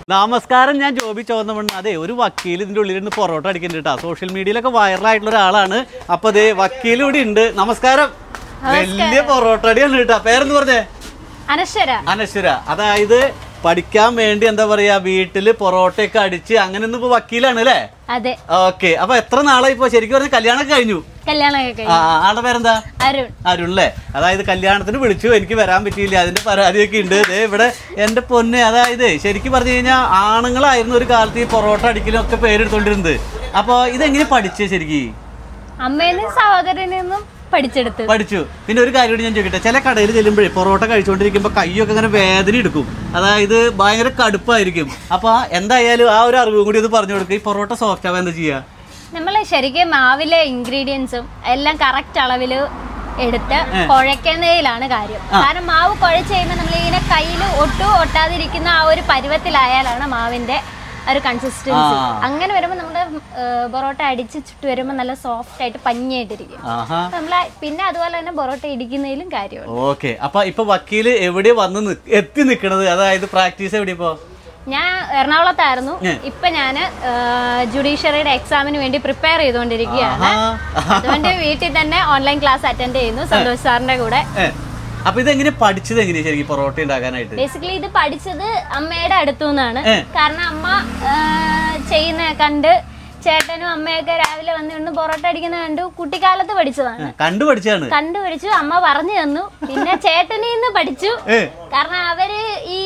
നമസ്കാരം ഞാൻ ജോബി ചോന്നമണ്ണ് അതെ ഒരു വക്കീൽ ഇതിന്റെ ഉള്ളിൽ നിന്ന് പൊറോട്ട അടിക്കുന്നുണ്ട് കേട്ടോ സോഷ്യൽ മീഡിയയിലൊക്കെ വൈറലായിട്ടുള്ള ഒരാളാണ് അപ്പൊ അതെ വക്കീൽ ഇവിടെ ഉണ്ട് നമസ്കാരം വലിയ പൊറോട്ട അടിയാണ് കേട്ടോ പേരെന്ന് പറഞ്ഞേ അനശ്വര അനശ്വര അതായത് പഠിക്കാൻ വേണ്ടി എന്താ പറയാ വീട്ടില് പൊറോട്ടയൊക്കെ അടിച്ച് അങ്ങനെ ഒന്നും ഇപ്പൊ വക്കീലാണ് അല്ലേ അതെ ഓക്കെ അപ്പൊ എത്ര നാളായി ഇപ്പൊ ശരിക്കും പറഞ്ഞ കല്യാണം കഴിഞ്ഞു കല്യാണമൊക്കെ ആ കഴിഞ്ഞു ആ, ആളുടെ പേരെന്താ അരുൺ അരുണല്ലേ അതായത് കല്യാണത്തിന് വിളിച്ചു എനിക്ക് വരാൻ പറ്റിയില്ല അതിന്റെ പരാതിയൊക്കെ ഉണ്ട് ദേ ഇവിടെ എന്റെ പൊന്നെ അതായത് ശരിക്കും പറഞ്ഞു കഴിഞ്ഞാൽ ആണുങ്ങളായിരുന്നു ഒരു കാലത്ത് ഈ പൊറോട്ട അടിക്കലും ഒക്കെ പേരെടുത്തോണ്ടിരുന്നത് അപ്പൊ ഇതെങ്ങനെ പഠിച്ചേ ശരിക്കും അമ്മേന്നും സഹോദരനിൽ നിന്നും പഠിച്ചെടുത്ത് പഠിച്ചു പിന്നെ ഒരു കാര്യം കൂടി ഞാൻ ചോദിക്കട്ടെ ചില കടയിൽ ചെല്ലുമ്പോഴേ പൊറോട്ട കഴിച്ചുകൊണ്ടിരിക്കുമ്പോൾ കൈയൊക്കെ അങ്ങനെ വേദന എടുക്കും അതായത് ഭയങ്കര കടുപ്പായിരിക്കും അപ്പൊ എന്തായാലും ആ ഒരു അറിവും കൂടി ഒന്ന് പറഞ്ഞു കൊടുക്കുക ഈ പൊറോട്ട സോഫ്റ്റ് ആവാൻ എന്താ ചെയ്യാ നമ്മൾ ശരിക്കും മാവിലെ ഇൻഗ്രീഡിയൻസും എല്ലാം കറക്റ്റ് അളവിൽ എടുത്ത് കുഴക്കുന്നതിലാണ് കാര്യം കാരണം മാവ് കുഴച്ച് കഴിയുമ്പോൾ നമ്മൾ ഇങ്ങനെ കയ്യിൽ ഒട്ടും ഒട്ടാതിരിക്കുന്ന ആ ഒരു പരുവത്തിലായാലാണ് മാവിന്റെ ആ ഒരു കൺസിസ്റ്റൻസി ആ. അങ്ങനെ വരുമ്പോൾ നമ്മുടെ ഏർ, പൊറോട്ട അടിച്ച് ചുട്ട് വരുമ്പോൾ നല്ല സോഫ്റ്റ് ആയിട്ട് പഞ്ഞിയായിട്ടിരിക്കും ആഹാ നമ്മൾ പിന്നെ അതുപോലെ തന്നെ പൊറോട്ട ഇടിക്കുന്നതിലും കാര്യമുണ്ട് ഓക്കെ അപ്പൊ ഇപ്പൊ വക്കീല് എവിടെയാ വന്ന് നിക്ക്- എത്തി നിക്കണത് അതായത് പ്രാക്ടീസ് എവിടെയാ ഇപ്പോ ഞാൻ എറണാകുളത്തായിരുന്നു ഏ. ഇപ്പൊ ഞാൻ ജുഡീഷ്യറിയുടെ എക്സാമിന് വേണ്ടി പ്രിപ്പയർ ചെയ്തുകൊണ്ടിരിക്കുകയാണ് ആഹാ. അതുകൊണ്ട് വീട്ടിൽ തന്നെ ഓൺലൈൻ ക്ലാസ് അറ്റൻഡ് ചെയ്യുന്നു സന്തോഷ് സാറിന്റെ കൂടെ ഏ. അപ്പൊ ഇതെങ്ങനെ പഠിച്ചത് എങ്ങനെയാ ശരിക്കും പൊറോട്ട ഉണ്ടാക്കാനായിട്ട് ബേസിക്കലി ഇത് പഠിച്ചത് അമ്മയുടെ അടുത്തു നിന്നാണ് ഏ. കാരണം അമ്മ ആ, ചെയ്യുന്ന കണ്ട് ചേട്ടനും അമ്മയൊക്കെ രാവിലെ വന്ന് ഇന്ന് പൊറോട്ട അടിക്കുന്ന കണ്ടു കുട്ടിക്കാലത്ത് പഠിച്ചതാണ് കണ്ടു പഠിച്ചാണ് കണ്ടു പഠിച്ചു അമ്മ പറഞ്ഞു തന്നു പിന്നെ ചേട്ടനിൽ നിന്ന് പഠിച്ചു ഏ. കാരണം അവര് ഈ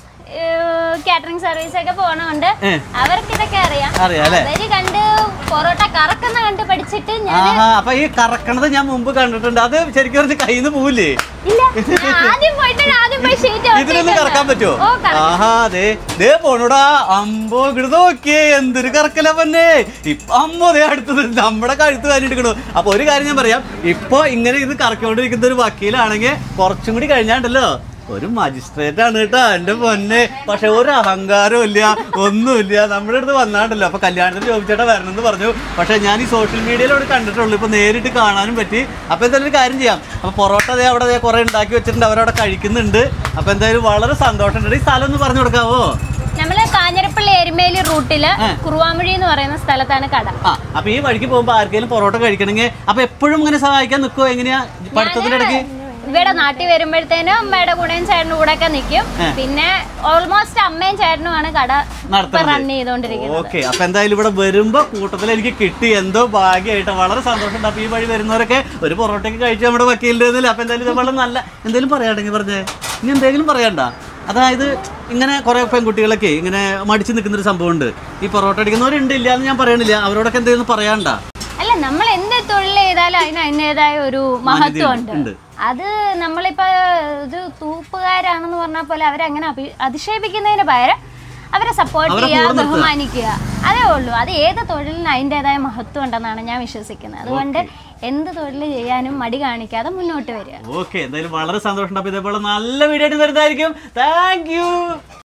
കാറ്ററിംഗ് സർവീസ് ഒക്കെ പോണോണ്ട് ഏ. അവർക്ക് ഇതൊക്കെ അറിയാം അറിയാം അല്ലേ അവര് കണ്ട് പൊറോട്ട കറക്കുന്ന കണ്ട് പഠിച്ചിട്ട് ഞാൻ ആഹാ അപ്പൊ ഈ കറക്കണത് ഞാൻ മുമ്പ് കണ്ടിട്ടുണ്ട് അത് ശരിക്കും പറഞ്ഞ് കയ്യിൽ നിന്ന് പോവില്ലേ ഇല്ല ഞാൻ ആദ്യം പോയിട്ട് ആദ്യം പോയി ഷീറ്റ് ഇതിലൊന്ന് കറക്കാൻ പറ്റുമോ ഓ കറ- ആഹാ അതെ ദേ പോണൂടാ അമ്പോ ഇങ്ങോട്ട് നോക്കിയേ എന്തൊരു കറക്കല പന്നെ ഇപ്പൊ അമ്മോ ദേ അടുത്തത് നമ്മുടെ കഴുത്ത് കാര്യം എടുക്കണു അപ്പൊ ഒരു കാര്യം ഞാൻ പറയാം ഇപ്പൊ ഇങ്ങനെ ഇത് കറക്കിക്കൊണ്ടിരിക്കുന്ന ഒരു വക്കീലാണെങ്കിൽ കുറച്ചും കൂടി കഴിഞ്ഞാണ്ടല്ലോ ഒരു മജിസ്ട്രേറ്റ് ആണ് കേട്ടോ എന്റെ പൊന്നെ പക്ഷെ ഒരു അഹങ്കാരവും ഇല്ല ഒന്നുമില്ല നമ്മുടെ അടുത്ത് വന്നാണ്ടല്ലോ അപ്പൊ കല്യാണത്തിന് ചോദിച്ചേട്ടാ വരണം എന്ന് പറഞ്ഞു പക്ഷെ ഞാൻ ഈ സോഷ്യൽ മീഡിയയിലൂടെ കണ്ടിട്ടുള്ളൂ ഇപ്പൊ നേരിട്ട് കാണാനും പറ്റി അപ്പൊ എന്തായാലും ഒരു കാര്യം ചെയ്യാം അപ്പൊ പൊറോട്ട ദേ അവിടെ ദേ കുറെ ഉണ്ടാക്കി വെച്ചിട്ടുണ്ട് അവരവിടെ കഴിക്കുന്നുണ്ട് അപ്പൊ എന്തായാലും വളരെ സന്തോഷമുണ്ട് ഈ സ്ഥലം ഒന്ന് പറഞ്ഞു കൊടുക്കാവോ നമ്മള് കാഞ്ഞിരപ്പള്ളി എരുമേലി റൂട്ടില് കുറുവാമുഴി എന്ന് പറയുന്ന സ്ഥലത്താണ് കട ആ അപ്പൊ ഈ വഴിക്ക് പോകുമ്പോ ആർക്കെങ്കിലും പൊറോട്ട കഴിക്കണമെങ്കിൽ അപ്പൊ എപ്പോഴും ഇങ്ങനെ സഹായിക്കാൻ നിൽക്കുവോ എങ്ങനെയാ പഠിത്തത്തിന്റെ ഇടയ്ക്ക് ഇവിടെ നാട്ടിൽ വരുമ്പോഴത്തേനും അമ്മയുടെ കൂടെയും ചേട്ടൻ്റെ കൂടെ ഒക്കെ നിൽക്കും പിന്നെ ഓൾമോസ്റ്റ് അമ്മയും ചേട്ടനുമാണ് കട നടത്തുന്നത് റൺ ചെയ്തുകൊണ്ടിരിക്കുന്നത് ഓക്കെ അപ്പൊ എന്തായാലും ഇവിടെ വരുമ്പോ കൂട്ടത്തിൽ എനിക്ക് കിട്ടി എന്തോ ഭാഗ്യമായിട്ട് വളരെ സന്തോഷമുണ്ട് അപ്പൊ ഈ വഴി വരുന്നവരൊക്കെ ഒരു പൊറോട്ടയ്ക്ക് കഴിച്ച് നമ്മുടെ വക്കീലിന്റെ അപ്പൊ എന്തായാലും ഇത് വളരെ നല്ല എന്തെങ്കിലും പറയാണ്ടെങ്കിൽ പറഞ്ഞേ ഇനി എന്തെങ്കിലും പറയണ്ട അതായത് ഇങ്ങനെ കുറെ പെൺകുട്ടികളൊക്കെ ഇങ്ങനെ മടിച്ചു നിൽക്കുന്ന ഒരു സംഭവമുണ്ട് ഈ പൊറോട്ട അടിക്കുന്നവരുണ്ട് ഇല്ല എന്ന് ഞാൻ പറയണില്ല അവരോടൊക്കെ എന്തെങ്കിലും പറയാണ്ട അല്ല നമ്മൾ എന്ത് തൊഴിൽ ചെയ്താലും അതിന് അതിൻ്റെതായ ഒരു മഹത്വം ഉണ്ട് ഉണ്ട്. അത് നമ്മളിപ്പോ ഇത് തൂപ്പുകാരാണെന്ന് പറഞ്ഞ പോലെ അവരങ്ങനെ അഭി- അധിക്ഷേപിക്കുന്നതിന് പകരം അവരെ സപ്പോർട്ട് അവരെ ചെയ്യുക കൂടെ നിർത്തുക. ബഹുമാനിക്കുക അതേ ഉള്ളൂ അത് ഏത് തൊഴിലിനും അതിൻ്റെതായ മഹത്വം ഉണ്ടെന്നാണ് ഞാൻ വിശ്വസിക്കുന്നത് അതുകൊണ്ട് എന്ത് തൊഴിൽ ചെയ്യാനും മടി കാണിക്കാതെ മുന്നോട്ട് വരിക ഓക്കെ എന്തായാലും വളരെ സന്തോഷമുണ്ട് അപ്പൊ ഇതേപോലെ നല്ല വീഡിയോ ആയിട്ട് വരുന്നതായിരിക്കും താങ്ക് യു